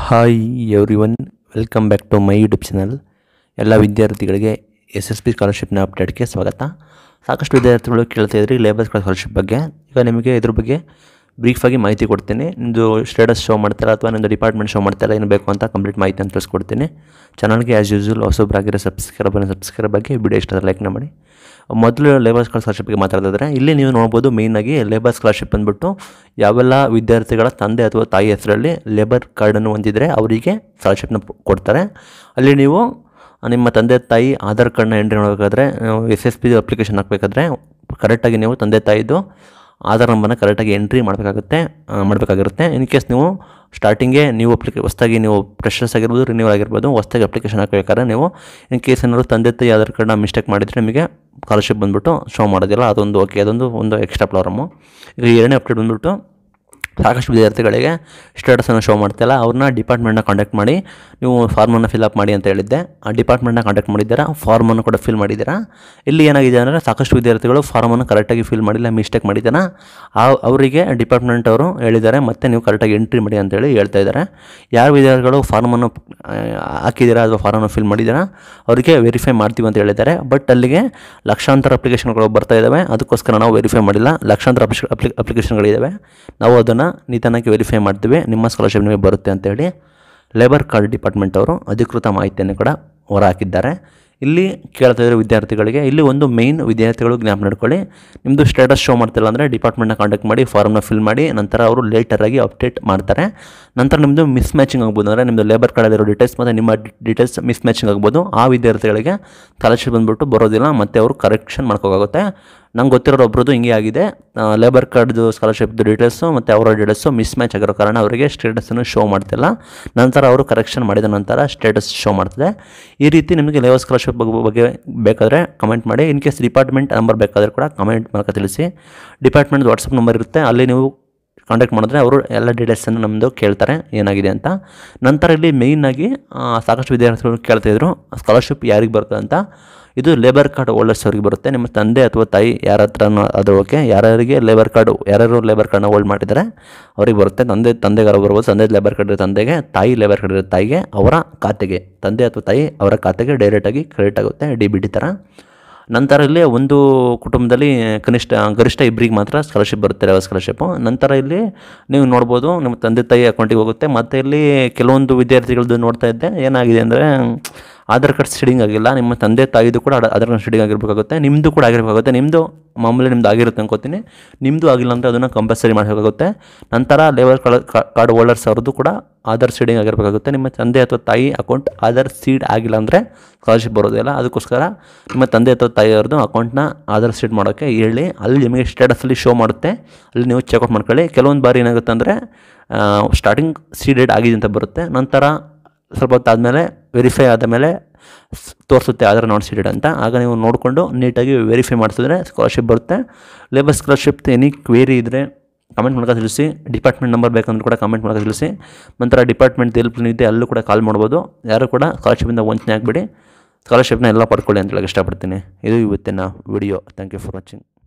hi everyone welcome back to my YouTube channel ಎಲ್ಲ ವಿದ್ಯಾರ್ಥಿಗಳಿಗೆ S S P ಸ್ಕಾಲರ್ಶಿಪ್ನ ಅಪ್ಡೇಟ್ಗೆ ಸ್ವಾಗತ ಸಾಕಷ್ಟು ವಿದ್ಯಾರ್ಥಿಗಳು ಕೇಳ್ತಾ ಇದ್ರಿ ಲೇಬರ್ ಸ್ಕಾಲರ್ಶಿಪ್ ಬಗ್ಗೆ ಈಗ ನಿಮಗೆ ಇದ್ರ ಬಗ್ಗೆ ಬ್ರೀಫಾಗಿ ಮಾಹಿತಿ ಕೊಡ್ತೀನಿ ನಿಮ್ಮದು ಸ್ಟೇಟಸ್ ಶೋ ಮಾಡ್ತಾರ ಅಥವಾ ನಿಮ್ಮದು ಡಿಪಾರ್ಟ್ಮೆಂಟ್ ಶೋ ಮಾಡ್ತಾರ ಏನು ಬೇಕು ಅಂತ ಕಂಪ್ಲೀಟ್ ಮಾಹಿತಿ ಅಂತ ತಿಳಿಸ್ಕೊಡ್ತೀನಿ ಚಾನಲ್ಗೆ ಆ್ಯಸ್ ಯೂಸ್ವಲ್ ಹೊಸೊಬ್ಬರಾಗಿರೋ ಸಬ್ಸ್ಕ್ರೈಬರ್ ಸಬ್ಸ್ಕ್ರೈಬ್ ಆಗಿ ವಿಡಿಯೋ ಇಷ್ಟ ಲೈಕ್ನ ಮಾಡಿ ಮೊದಲು ಲೇಬರ್ ಸ್ಕಾಲರ್ಶಿಪ್ಗೆ ಮಾತಾಡ್ತಿದ್ರೆ ಇಲ್ಲಿ ನೀವು ನೋಡ್ಬೋದು ಮೇಯ್ನಾಗಿ ಲೇಬರ್ ಸ್ಕಾಲರ್ಶಿಪ್ ಅಂದ್ಬಿಟ್ಟು ಯಾವೆಲ್ಲ ವಿದ್ಯಾರ್ಥಿಗಳ ತಂದೆ ಅಥವಾ ತಾಯಿ ಹೆಸರಲ್ಲಿ ಲೇಬರ್ ಕಾರ್ಡನ್ನು ಹೊಂದಿದರೆ ಅವರಿಗೆ ಸ್ಕಾಲರ್ಶಿಪ್ನ ಕೊಡ್ತಾರೆ ಅಲ್ಲಿ ನೀವು ನಿಮ್ಮ ತಂದೆ ತಾಯಿ ಆಧಾರ್ ಕಾರ್ಡ್ನ ಎಂಟ್ರಿ ಮಾಡಬೇಕಾದ್ರೆ ಎಸ್ ಎಸ್ ಪಿ ಅಪ್ಲಿಕೇಶನ್ ಹಾಕಬೇಕಾದ್ರೆ ಕರೆಕ್ಟಾಗಿ ನೀವು ತಂದೆ ತಾಯಿದು ಆಧಾರ್ ನಂಬರ್ನ ಕರೆಕ್ಟಾಗಿ ಎಂಟ್ರಿ ಮಾಡಬೇಕಾಗುತ್ತೆ ಮಾಡಬೇಕಾಗಿರುತ್ತೆ ಇನ್ ಕೇಸ್ ನೀವು ಸ್ಟಾರ್ಟಿಂಗೇ ನೀವು ಅಪ್ಲಿಕೇ ಹೊಸ್ದಾಗಿ ನೀವು ಫ್ರೆಶರ್ಸ್ ಆಗಿರ್ಬೋದು ರಿನ್ಯೂವಲ್ ಆಗಿರ್ಬೋದು ಹೊಸ್ದಾಗಿ ಅಪ್ಲಿಕೇಶನ್ ಹಾಕಬೇಕಾದ್ರೆ ನೀವು ಇನ್ ಕೇಸ್ ಏನಾದ್ರು ತಂದೆ ತಾಯಿ ಆಧಾರ್ ಕಾರ್ಡ್ನ ಮಿಸ್ಟೇಕ್ ಮಾಡಿದರೆ ನಿಮಗೆ ಸ್ಕಾಲರ್ಶಿಪ್ ಬಂದುಬಿಟ್ಟು ಶೋ ಮಾಡೋದಿಲ್ಲ ಅದೊಂದು ಓಕೆ ಅದೊಂದು ಒಂದು ಎಕ್ಸ್ಟ್ರಾ ಪ್ರಾಬ್ಲಮ್ಮು ಈಗ ಎರಡನೇ ಅಪ್ಡೇಟ್ ಬಂದುಬಿಟ್ಟು ಸಾಕಷ್ಟು ವಿದ್ಯಾರ್ಥಿಗಳಿಗೆ ಸ್ಟೇಟಸನ್ನು ಶೋ ಮಾಡ್ತಿಲ್ಲ ಅವ್ರನ್ನ ಡಿಪಾರ್ಟ್ಮೆಂಟ್ನ ಕಾಂಟ್ಯಾಕ್ಟ್ ಮಾಡಿ ನೀವು ಫಾರ್ಮನ್ನು ಫಿಲ್ಅಪ್ ಮಾಡಿ ಅಂತ ಹೇಳಿದ್ದೆ ಆ ಡಿಪಾರ್ಟ್ಮೆಂಟ್ನ ಕಾಂಟ್ಯಾಕ್ಟ್ ಮಾಡಿದ್ದೀರಾ ಫಾರ್ಮನ್ನು ಕೂಡ ಫಿಲ್ ಮಾಡಿದ್ದೀರಾ ಇಲ್ಲಿ ಏನಾಗಿದೆ ಅಂದರೆ ಸಾಕಷ್ಟು ವಿದ್ಯಾರ್ಥಿಗಳು ಫಾರ್ಮನ್ನು ಕರೆಕ್ಟಾಗಿ ಫಿಲ್ ಮಾಡಿಲ್ಲ ಮಿಸ್ಟೇಕ್ ಮಾಡಿದ್ದಾನೆ ಆ ಅವರಿಗೆ ಡಿಪಾರ್ಟ್ಮೆಂಟ್ ಅವರು ಹೇಳಿದ್ದಾರೆ ಮತ್ತೆ ನೀವು ಕರೆಕ್ಟಾಗಿ ಎಂಟ್ರಿ ಮಾಡಿ ಅಂತೇಳಿ ಹೇಳ್ತಾ ಇದ್ದಾರೆ ಯಾರು ವಿದ್ಯಾರ್ಥಿಗಳು ಫಾರ್ಮನ್ನು ಆ, ಹಾಕಿದ್ದೀರಾ ಅಥವಾ ಫಾರ್ಮನ್ನು ಫಿಲ್ ಮಾಡಿದ್ದೀರಾ ಅವರಿಗೆ ವೆರಿಫೈ ಮಾಡ್ತೀವಿ ಅಂತ ಹೇಳಿದ್ದಾರೆ ಬಟ್ ಅಲ್ಲಿಗೆ ಲಕ್ಷಾಂತರ ಅಪ್ಲಿಕೇಶನ್ಗಳು ಬರ್ತಾ ಇದ್ದಾವೆ ಅದಕ್ಕೋಸ್ಕರ ನಾವು ವೆರಿಫೈ ಮಾಡಿಲ್ಲ ಲಕ್ಷಾಂತರ ಅಪ್ಲಿ ಅಪ್ಲಿಕೇಶನ್ಗಳಿದ್ದಾವೆ ನಾವು ಅದನ್ನು ನಿಧಾನಕ್ಕೆ ವೆರಿಫೈ ಮಾಡ್ತೀವಿ ನಿಮ್ಮ ಸ್ಕಾಲರ್ಶಿಪ್ ನಿಮಗೆ ಬರುತ್ತೆ ಅಂತೇಳಿ ಲೇಬರ್ ಕಾರ್ಡ್ ಡಿಪಾರ್ಟ್ಮೆಂಟ್ ಅವರು ಅಧಿಕೃತ ಮಾಹಿತಿಯನ್ನು ಕೂಡ ಹೊರ ಹಾಕಿದ್ದಾರೆ ಇಲ್ಲಿ ಕೇಳ್ತಾ ಇರೋ ವಿದ್ಯಾರ್ಥಿಗಳಿಗೆ ಇಲ್ಲಿ ಒಂದು ಮೇಯ್ನ್ ವಿದ್ಯಾರ್ಥಿಗಳು ಜ್ಞಾಪನ ಇಟ್ಕೊಳ್ಳಿ ನಿಮ್ಮದು ಸ್ಟೇಟಸ್ ಶೋ ಮಾಡ್ತಿಲ್ಲ ಅಂದರೆ ಡಿಪಾರ್ಟ್ಮೆಂಟ್ನ ಕಾಂಟ್ಯಾಕ್ಟ್ ಮಾಡಿ ಫಾರ್ಮ್ನ ಫಿಲ್ ಮಾಡಿ ನಂತರ ಅವರು ಲೇಟರಾಗಿ ಅಪ್ಡೇಟ್ ಮಾಡ್ತಾರೆ ನಂತರ ನಿಮ್ಮದು ಮಿಸ್ ಮ್ಯಾಚಿಂಗ್ ಆಗ್ಬೋದು ಅಂದರೆ ನಿಮ್ಮದು ಲೇಬರ್ ಕಾರ್ಡಲ್ಲಿರೋ ಡೀಟೇಲ್ಸ್ ಮತ್ತು ನಿಮ್ಮ ಡೀಟೇಲ್ಸ್ ಮಿಸ್ ಮ್ಯಾಚಿಂಗ್ ಆಗ್ಬೋದು ಆ ವಿದ್ಯಾರ್ಥಿಗಳಿಗೆ ಸ್ಕಾಲರ್ಶಿಪ್ ಬಂದುಬಿಟ್ಟು ಬರೋದಿಲ್ಲ ಮತ್ತು ಅವರು ಕರೆಕ್ಷನ್ ಮಾಡ್ಕೋಬೇಕಾಗುತ್ತೆ ನಂಗೆ ಗೊತ್ತಿರೋ ಒಬ್ರದ್ದು ಹಿಂಗೆ ಆಗಿದೆ ಲೇಬರ್ ಕಾರ್ಡ್ದು ಸ್ಕಾಲರ್ಶಿಪ್ದು ಡೀಟೇಲ್ಸು ಮತ್ತು ಅವರ ಡೀಟೇಲ್ಸು ಮಿಸ್ ಮ್ಯಾಚ್ ಆಗಿರೋ ಕಾರಣ ಅವರಿಗೆ ಸ್ಟೇಟಸನ್ನು ಶೋ ಮಾಡ್ತಿಲ್ಲ ನಂತರ ಅವರು ಕರೆಕ್ಷನ್ ಮಾಡಿದ ನಂತರ ಸ್ಟೇಟಸ್ ಶೋ ಮಾಡ್ತದೆ ಈ ರೀತಿ ನಿಮಗೆ ಲೇಬರ್ ಸ್ಕಾಲರ್ಶಿಪ್ ಬಗ್ಗೆ ಬಗ್ಗೆ ಬೇಕಾದರೆ ಕಮೆಂಟ್ ಮಾಡಿ ಇನ್ ಕೇಸ್ ಡಿಪಾರ್ಟ್ಮೆಂಟ್ ನಂಬರ್ ಬೇಕಾದರೆ ಕೂಡ ಕಮೆಂಟ್ ಮೂಲಕ ತಿಳಿಸಿ ಡಿಪಾರ್ಟ್ಮೆಂಟ್ ವಾಟ್ಸಪ್ ನಂಬರ್ ಇರುತ್ತೆ ಅಲ್ಲಿ ನೀವು ಕಾಂಟ್ಯಾಕ್ಟ್ ಮಾಡಿದ್ರೆ ಅವರು ಎಲ್ಲ ಡೀಟೇಲ್ಸನ್ನು ನಮ್ಮದು ಕೇಳ್ತಾರೆ ಏನಾಗಿದೆ ಅಂತ ನಂತರ ಇಲ್ಲಿ ಮೇಯ್ನಾಗಿ ಸಾಕಷ್ಟು ವಿದ್ಯಾರ್ಥಿಗಳು ಕೇಳ್ತಾಯಿದ್ರು ಸ್ಕಾಲರ್ಶಿಪ್ ಯಾರಿಗೆ ಬರುತ್ತೆ ಅಂತ ಇದು ಲೇಬರ್ ಕಾರ್ಡ್ ಹೋಲ್ಡರ್ಸ್ ಅವ್ರಿಗೆ ಬರುತ್ತೆ ನಿಮ್ಮ ತಂದೆ ಅಥವಾ ತಾಯಿ ಯಾರ ಹತ್ರ ಅದು ಓಕೆ ಯಾರ್ಯಾರಿಗೆ ಲೇಬರ್ ಕಾರ್ಡು ಯಾರ್ಯಾರು ಲೇಬರ್ ಕಾರ್ಡ್ನ ಹೋಲ್ಡ್ ಮಾಡಿದ್ದಾರೆ ಅವ್ರಿಗೆ ಬರುತ್ತೆ ತಂದೆ ತಂದೆಗಾರ ಬರ್ಬೋದು ತಂದೆ ಲೇಬರ್ ಕಾರ್ಡ್ ಇರೋ ತಂದೆಗೆ ತಾಯಿ ಲೇಬರ್ ಕಾರ್ಡ್ ಇರೋ ತಾಯಿಗೆ ಅವರ ಖಾತೆಗೆ ತಂದೆ ಅಥವಾ ತಾಯಿ ಅವರ ಖಾತೆಗೆ ಡೈರೆಕ್ಟಾಗಿ ಕ್ರೆಡಿಟ್ ಆಗುತ್ತೆ ಡಿ ಬಿ ಟಿ ಥರ ನಂತರ ಇಲ್ಲಿ ಒಂದು ಕುಟುಂಬದಲ್ಲಿ ಕನಿಷ್ಠ ಗರಿಷ್ಠ ಇಬ್ಬರಿಗೆ ಮಾತ್ರ ಸ್ಕಾಲರ್ಶಿಪ್ ಬರುತ್ತೆ ಲೇಬರ್ ಸ್ಕಾಲರ್ಶಿಪ್ಪು ನಂತರ ಇಲ್ಲಿ ನೀವು ನೋಡ್ಬೋದು ನಿಮ್ಮ ತಂದೆ ತಾಯಿ ಅಕೌಂಟಿಗೆ ಹೋಗುತ್ತೆ ಮತ್ತು ಇಲ್ಲಿ ಕೆಲವೊಂದು ವಿದ್ಯಾರ್ಥಿಗಳದ್ದು ನೋಡ್ತಾ ಇದ್ದೆ ಏನಾಗಿದೆ ಅಂದರೆ ಆಧಾರ್ ಕಾರ್ಡ್ ಸೀಡಿಂಗ್ ಆಗಿಲ್ಲ ನಿಮ್ಮ ತಂದೆ ತಾಯಿದು ಕೂಡ ಆಧಾರ್ ಕಾರ್ಡ್ ಸೀಡಿಂಗ್ ಆಗಿರಬೇಕಾಗುತ್ತೆ ನಿಮ್ಮದು ಕೂಡ ಆಗಿರಬೇಕಾಗುತ್ತೆ ನಿಮ್ಮದು ಮಾಮೂಲಿ ನಿಮ್ದು ಆಗಿರುತ್ತೆ ಅನ್ಕೋತೀನಿ ನಿಮ್ಮದು ಆಗಿಲ್ಲ ಅಂದರೆ ಅದನ್ನು ಕಂಪಲ್ಸರಿ ಮಾಡಬೇಕಾಗುತ್ತೆ ನಂತರ ಲೇಬರ್ ಕಾರ್ಡ್ ಹೋಲ್ಡರ್ಸ್ ಅವ್ರದ್ದು ಕೂಡ ಆಧಾರ್ ಸೀಡಿಂಗ್ ಆಗಿರಬೇಕಾಗುತ್ತೆ ನಿಮ್ಮ ತಂದೆ ಅಥವಾ ತಾಯಿ ಅಕೌಂಟ್ ಆಧಾರ್ ಸೀಡ್ ಆಗಿಲ್ಲ ಅಂದರೆ ಸ್ಕಾಲರ್ಶಿಪ್ ಬರೋದಿಲ್ಲ ಅದಕ್ಕೋಸ್ಕರ ನಿಮ್ಮ ತಂದೆ ಅಥವಾ ತಾಯಿಯವ್ರದ್ದು ಅಕೌಂಟ್ನ ಆಧಾರ್ ಸೀಡ್ ಮಾಡೋಕ್ಕೆ ಹೇಳಿ ಅಲ್ಲಿ ನಿಮಗೆ ಸ್ಟೇಟಸಲ್ಲಿ ಶೋ ಮಾಡುತ್ತೆ ಅಲ್ಲಿ ನೀವು ಚೆಕ್ಔಟ್ ಮಾಡ್ಕೊಳ್ಳಿ ಕೆಲವೊಂದು ಬಾರಿ ಏನಾಗುತ್ತೆ ಅಂದರೆ ಸ್ಟಾರ್ಟಿಂಗ್ ಸೀಡೆಡ್ ಆಗಿದೆ ಅಂತ ಬರುತ್ತೆ ನಂತರ ಸ್ವಲ್ಪ ಹೊತ್ತಾದಮೇಲೆ ವೆರಿಫೈ ಆದಮೇಲೆ ಸ್- ತೋರಿಸುತ್ತೆ ಆಧಾರ್ ನಾಟ್ ಸೀಡೆಡ್ ಅಂತ ಆಗ ನೀವು ನೋಡಿಕೊಂಡು ನೀಟಾಗಿ ವೆರಿಫೈ ಮಾಡಿಸಿದ್ರೆ ಸ್ಕಾಲರ್ಶಿಪ್ ಬರುತ್ತೆ ಲೇಬರ್ ಸ್ಕಾಲರ್ಶಿಪ್ ಎನಿ ಕ್ವೇರಿ ಇದ್ದರೆ ಕಮೆಂಟ್ ಮೂಲಕ ತಿಳಿಸಿ ಡಿಪಾರ್ಟ್ಮೆಂಟ್ ನಂಬರ್ ಬೇಕಂದ್ರೂ ಕೂಡ ಕಮೆಂಟ್ ಮೂಲಕ ತಿಳಿಸಿ ನಂತರ ಡಿಪಾರ್ಟ್ಮೆಂಟ್ ಹೆಲ್ಪ್ ಇದೆ ಅಲ್ಲೂ ಕೂಡ ಕಾಲ್ ಮಾಡ್ಬೋದು ಯಾರು ಕೂಡ ಸ್ಕಾಲರ್ಶಿಪಿಂದ ವಂಚನೆ ಆಗಬೇಡಿ ಸ್ಕಾಲರ್ಶಿಪ್ನ ಎಲ್ಲ ಪಡ್ಕೊಳ್ಳಿ ಅಂತ ಹೇಳಕ್ಕೆ ಇಷ್ಟಪಡ್ತೀನಿ ಇದು ಇವತ್ತಿನ video thank you for watching